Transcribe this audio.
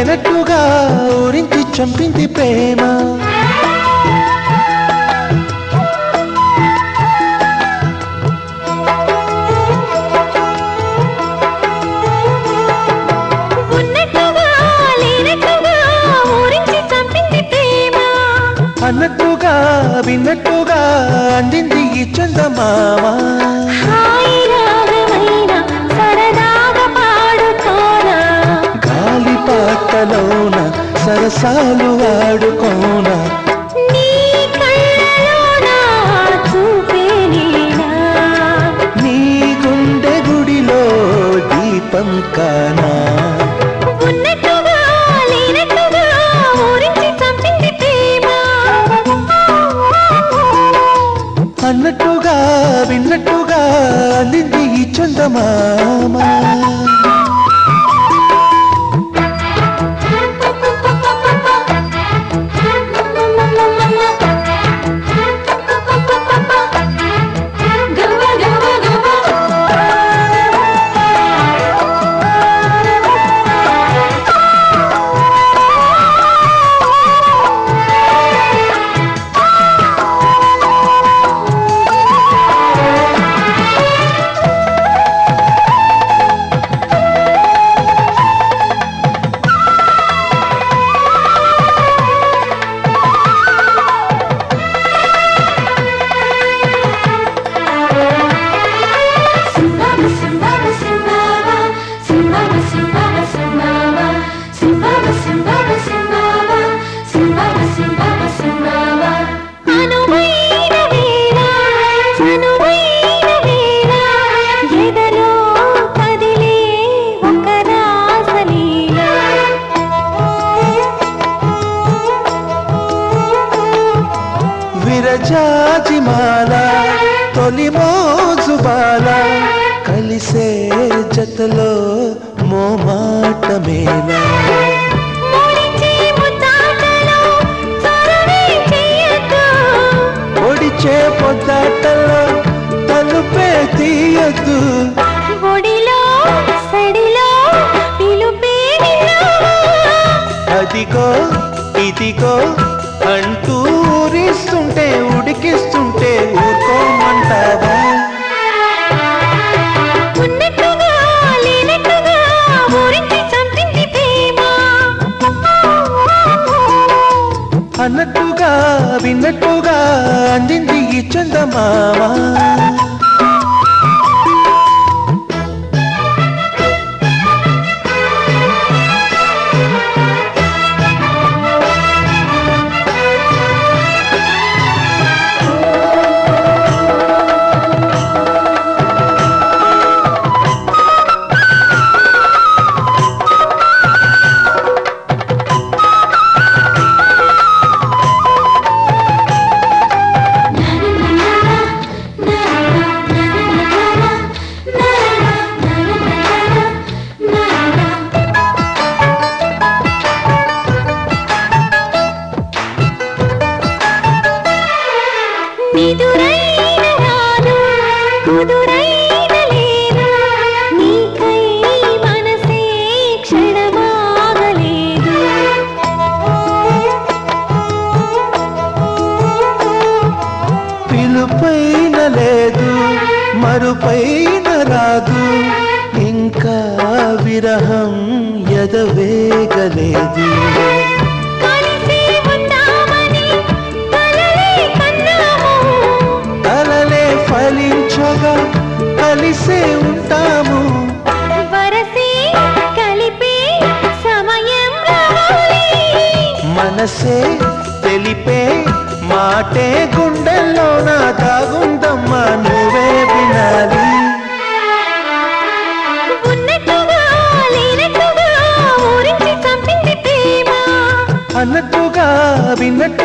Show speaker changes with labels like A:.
A: లేనట్టుగా ఊరించి చంపింది ప్రేమ
B: ఉన్నట్టుగా లేనట్టుగా ఊరించి చంపింది ప్రేమ
A: అన్నట్టుగా విన్నట్టుగా అందింది ఈ చందమామ
B: హాయి రాగమైన సరదాగా పాడుకోనా
A: గాలి పాటలోన సరసాలు ఆడుకోన
B: నీ కళ్ళలోన చూపే నీనా
A: నీ గుండె గుడిలో దీపం కానా
B: ఉన్నట్టుగా లేనట్టుగా ఊరించి చంపింది ప్రేమ
A: అన్నట్టుగా విన్నట్టుగా అందింది ఈ చందమామ
B: అనువైన వేళ అనువైన వేళ ఎదలో కదిలే ఒక రాసలీల
A: విరజాజిమాల తొలి మోజు బాల కలిసే జతలో మోమాట మేళ
B: మొలిచే ముద్దాటలో చొరవే చెయ్యొద్దు.
A: ఒడిచే పొద్దాటలో తలుపే తీయద్దు
B: ఒడిలో సడిలో పిలుపే విన్నావా?
A: అదిగో ఇదిగో అంటూ ఊరిస్తుంటే ఉడికిస్తుంటే ఊరుకోమంటావా
B: ఉన్నట్టుగా లేనట్టుగా ఊరించి చంపింది ప్రేమ
A: అన్నట్టుగా విన్నట్టుగా అందింది ఈ చందమామ
B: నిదురైన రాదు కుదురైన లేదు నీకై మనసే క్షణమాగలేదు
A: పిలుపైన లేదు మరుపైన రాదు ఇంకా విరహం ఎదవేగలేదు
B: కలిసి ఉందామని కలలే కన్నాము
A: కలలే ఫలించగా కలిసే ఉంటాము
B: వరసే కలిపే సమయం రావాలి
A: మనసే తెలిపే మాటే గుండెల్లో నా దాగుందమ్మా నువ్వే వినాలి
B: ఉన్నట్టుగా లేనట్టుగా ఊరించి చంపింది ప్రేమ
A: అన్నట్టుగా విన్నట్టు